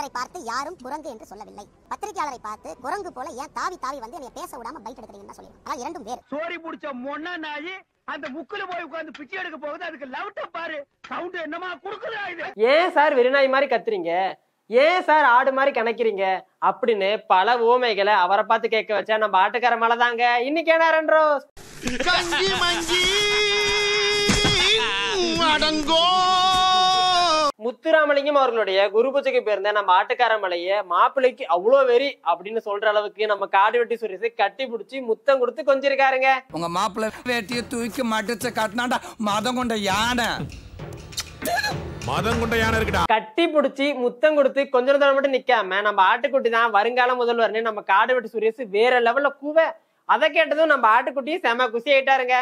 பத்திரிகையாளரை பார்த்து யாரும் குரங்கு என்று சொல்லவில்லை பத்திரிகையாளரை பார்த்து குரங்கு போல ஏன் தாவி தாவி வந்து என்னை பேச விடாம பைட் எடுக்கிறீங்கன்னு சொல்லி ஆனால் இரண்டும் வேறு சோரி புடிச்ச மொன்னா நாயி அந்த முக்குல போய் உட்கார்ந்து பிச்சை எடுக்க போகுது அதுக்கு லவுட்ட பாரு சவுண்ட் என்னமா குடுக்குதா இது ஏன் சார் வெறிநாய் மாதிரி கத்துறீங்க ஏன் சார் ஆடு மாதிரி கணக்கிறீங்க அப்படின்னு பல ஓமைகளை அவரை பார்த்து கேட்க வச்சா நம்ம ஆட்டுக்கார மேல தாங்க இன்னைக்கு என்ன ரெண்டோ கஞ்சி மஞ்சி அடங்கோ முத்துராமலிங்கம் அவர்களுடைய குரு பூஜைக்கு போயிருந்த நம்ம ஆட்டுக்கார மலைய மாப்பிள்ளைக்கு அவ்வளோ வெறி அப்படின்னு சொல்ற அளவுக்கு நம்ம காடு வெட்டி சுரேஷ் கட்டி பிடிச்சி முத்தம் கொடுத்து கொஞ்சிருக்காருங்க உங்க மாப்பிள்ளை வேட்டியை தூக்கி மடிச்சு கட்டினாண்டா மதம் கொண்ட யானை மதம் கொண்ட யானை இருக்குடா கட்டி பிடிச்சி முத்தம் கொடுத்து கொஞ்ச நேரம் மட்டும் நிக்காம நம்ம ஆட்டுக்குட்டி தான் வருங்கால முதல்வர்னு நம்ம காடு வெட்டி சுரேஷ் வேற லெவல்ல கூவ அதை கேட்டதும் நம்ம ஆட்டுக்குட்டி செம குசி ஆயிட்டாருங்க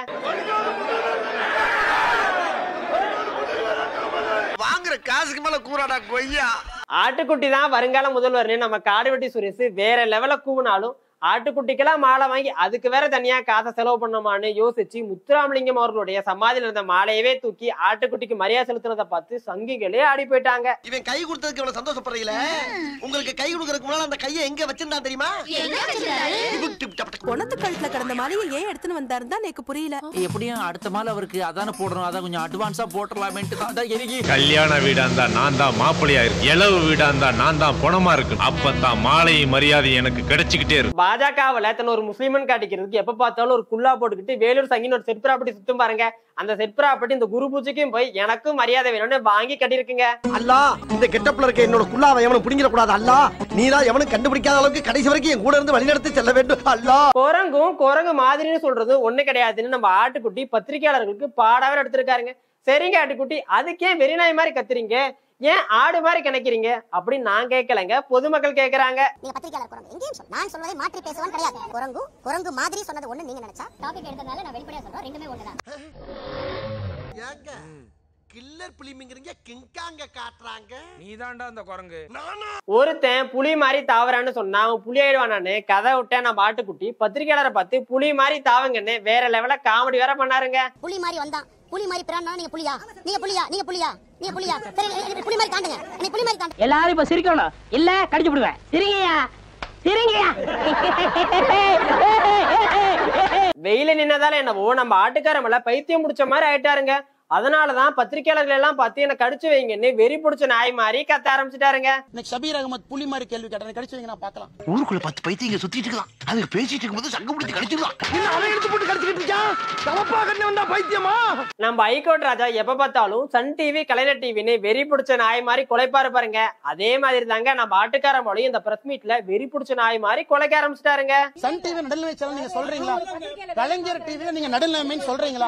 வாங்குற காசுக்கு மேல கூறாடா கொய்யா ஆட்டுக்குட்டி தான் வருங்கால முதல்வர்னு நம்ம காடு வெட்டி சுரேஷ் வேற லெவல்ல கூவினாலும் ஆட்டுக்குட்டிக்கெல்லாம் மாலை வாங்கி அதுக்கு வேற தனியா காசை செலவு பண்ணமான்னு யோசிச்சு முத்துராமலிங்கம் அவர்களுடைய சமாதியில இருந்த மாலையவே தூக்கி ஆட்டுக்குட்டிக்கு மரியாதை செலுத்துறத பார்த்து சங்கிகளே ஆடி போயிட்டாங்க இவன் கை கொடுத்ததுக்கு இவ்வளவு சந்தோஷப்படுறீங்களே உங்களுக்கு கை கொடுக்கறதுக்கு முன்னால அந்த கையை எங்க வச்சிருந்தான் தெரியுமா டிப் டிப் டப் டப். பொணத்து கழுத்துல கிடந்த மாலையை ஏன் எடுத்துன்னு வந்தாருன்னு தான் எனக்கு புரியல எப்படியும் அடுத்த மாலை அவருக்கு அதானே போடணும் அதான் கொஞ்சம் அட்வான்ஸா போட்டுடலாமேன்ட்டு தான் அதான் எனக்கு கல்யாண வீடா இருந்தா நான் தான் மாப்பிள்ளையா இருக்கு இளவு வீடா இருந்தா நான் தான் பணமா இருக்கு அப்பதான் மாலை மரியாதை எனக்கு கிடைச்சுக்கிட்டே இருக்கும் பாஜகவுல தன்னை ஒரு முஸ்லீமன் காட்டிக்கிறதுக்கு எப்ப பார்த்தாலும் ஒரு குல்லா போட்டுக்கிட்டு வேலூர் சங்கின்னு ஒரு செட் ப்ராப்பர்ட்டி சுத்தும் பாருங்க அந்த செட் ப்ராப்பர்ட்டி இந்த குரு பூஜைக்கும் போய் எனக்கும் மரியாதை வேணும்னு வாங்கி கட்டியிருக்குங்க அல்லா இந்த கெட்டப்ல இருக்க என்னோட குல்லாவை எவனும் பிடிங்கிட கூடாது அல்லா நீதான் எவனும் கண்டுபிடிக்காத அளவுக்கு கடைசி வரைக்கும் என் கூட இருந்து வழிநடத்தி செல்ல வேண்டும் அல்லா குரங்கும் குரங்கு மாதிரின்னு சொல்றது ஒண்ணு கிடையாதுன்னு நம்ம ஆட்டுக்குட்டி பத்திரிகையாளர்களுக்கு பாடாவே எடுத்திருக்காருங்க சரிங்க ஆட்டுக்குட்டி அதுக்கே வெறிநாய் மாதிரி கத்துறீங்க ஏன் ஆடு மாதிரி கிணக்கிறீங்க அப்படின்னு நான் கேட்கலங்க பொதுமக்கள் கேக்குறாங்க நீங்க பத்திரிகையாளர் குரங்கு எங்கேயும் சொல் நான் சொல்வதை மாற்றி பேசுவான் கிடையாது குரங்கு குரங்கு மாதிரி சொன்னது ஒண்ணு நீங்க நினைச்சா டாபிக் எடுத்ததால நான் வெளிப்படையா சொல்றேன் ரெண்டுமே ஒண்ணுதான் ஏங்க கில்லர் பிலிமிங்கிறீங்க கிங்காங்க காட்டுறாங்க நீதான்டா அந்த குரங்கு நானா ஒருத்தன் புலி மாதிரி தாவறான்னு சொன்னா அவன் புலி ஆயிடுவானான்னு கதை விட்டேன் நம்ம ஆட்டுக்குட்டி பத்திரிகையாளரை பார்த்து புலி மாதிரி தாவங்கன்னு வேற லெவல காமெடி வேற பண்ணாருங்க புலி மாதிரி வந்தான் புலி மாதிரி பிறான்னா நீங்க புலியா நீங்க புலியா நீங்க புலியா நீங்க புலியா சரி நீங்க புலி மாதிரி தாண்டுங்க நீ புலி மாதிரி தாண்டு எல்லாரும் இப்ப சிரிக்கணும் இல்ல கடிச்சு விடுவேன் சிரிங்கயா சிரிங்கயா வெயில நின்னதால என்னவோ நம்ம ஆட்டுக்கார மேல பைத்தியம் முடிச்ச மாதிரி ஆயிட்டாருங்க அதனாலதான் பத்திரிகையாளர்கள் எல்லாம் பார்த்து என்ன கடிச்சு வைங்கன்னு வெறி பிடிச்ச நாய் மாதிரி கத்த ஆரம்பிச்சிட்டாருங்க இன்னைக்கு ஷபீர் அகமத் புலி மாதிரி கேள்வி கேட்டேன் கடிச்சு வைங்க நான் பார்க்கலாம் ஊருக்குள்ள பத்து பைத்தியங்க சுத்திட்டு இருக்கலாம் அதுக்கு பேசிட்டு இருக்கும்போது சங்கம் பிடிச்சி கடிச்சிடலாம் என்ன அவன் எடுத்து போட்டு கடிச்சிட்டு இருக்கான் தவப்பா கண்ணு வந்தா பைத்தியமா நம்ம ஹைகோர்ட் ராஜா எப்ப பார்த்தாலும் சன் டிவி கலைஞர் டிவின்னு வெறி பிடிச்ச நாய் மாதிரி கொலைப்பாரு பாருங்க அதே மாதிரி தாங்க நம்ம ஆட்டுக்கார மொழியும் இந்த பிரஸ் மீட்ல வெறி பிடிச்ச நாய் மாதிரி கொலைக்க ஆரம்பிச்சிட்டாருங்க சன் டிவி நடுநிலை சேனல் நீங்க சொல்றீங்களா கலைஞர் டிவில நீங்க நடுநிலைமைன்னு சொல்றீங்களா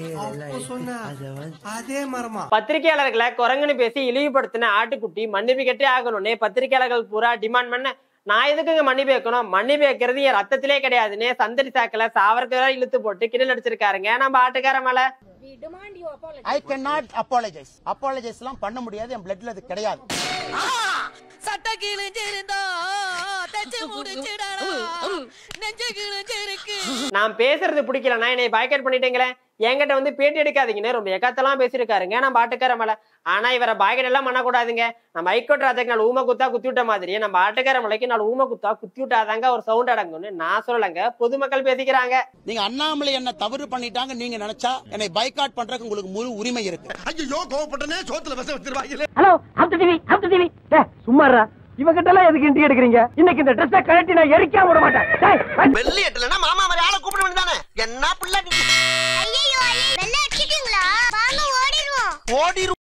பத்திரிகையாளர்களை குரங்குன்னு பேசி இழிவுபடுத்தின ஆட்டுக்குட்டி மன்னிப்பு கட்டே ஆகணும்னு பத்திரிகையாளர்கள் பூரா டிமாண்ட் பண்ண நான் எதுக்குங்க மன்னிப்பு வைக்கணும் மன்னிப்பு வைக்கிறது என் ரத்தத்திலே கிடையாதுன்னு சந்தடி சாக்கில சாவர்கரா இழுத்து போட்டு கிண்டல் அடிச்சிருக்காருங்க நம்ம ஆட்டுக்கார மேல I can not apologise apologise எல்லாம் பண்ண முடியாது என் பிளட்ல அது கிடையாது சட்ட கிழிஞ்சிருந்தா தச்சு முடிச்சிடா நெஞ்சு கிழிஞ்சிருக்கு நான் பேசுறது பிடிக்கலன்னா என்னை பாய்காட் பண்ணிட்டீங்களே என்கிட்ட வந்து பேட்டி எடுக்காதீங்கன்னு ரொம்ப எக்கத்தெல்லாம் பேசியிருக்காருங்க நம்ம ஆட்டுக்கார மேல ஆனா இவரை பாய்கட் எல்லாம் பண்ணக்கூடாதுங்க நம்ம ஹைகோர்ட் ராஜாக்கு நாலு ஊமை குத்தா குத்தி விட்ட மாதிரி நம்ம ஆட்டுக்கார மலைக்கு நாலு ஊமை குத்தா குத்தி விட்டாதாங்க ஒரு சவுண்ட் அடங்கும்னு நான் சொல்லலைங்க பொதுமக்கள் பேசிக்கிறாங்க நீங்க அண்ணாமலை என்ன தவறு பண்ணிட்டாங்க நீங்க நினைச்சா என்னை பைகாட் பண்றதுக்கு உங்களுக்கு முழு உரிமை இருக்கு ஐயோ கோவப்பட்டனே சோத்துல விச வச்சிருவாங்க hello Abdu TV Abdu TV சும்மாரா இவகிட்ட எல்லாம் எதுக்கு இன்ட்ரி எடுக்கிறீங்க இன்னைக்கு இந்த ட்ரெஸ்ஸை கழட்டி நான் எரிக்காம விட மாட்டேன் டேய், வை. வெள்ளி எட்டலன்னா மாமா மாதிரி ஆளை கூப்பிட வேண்டியதானே என்ன பிள்ளை நீ ஐயோ வெள்ள அடிச்சிட்டீங்களா வாங்க ஓடிடுவோம் ஓடி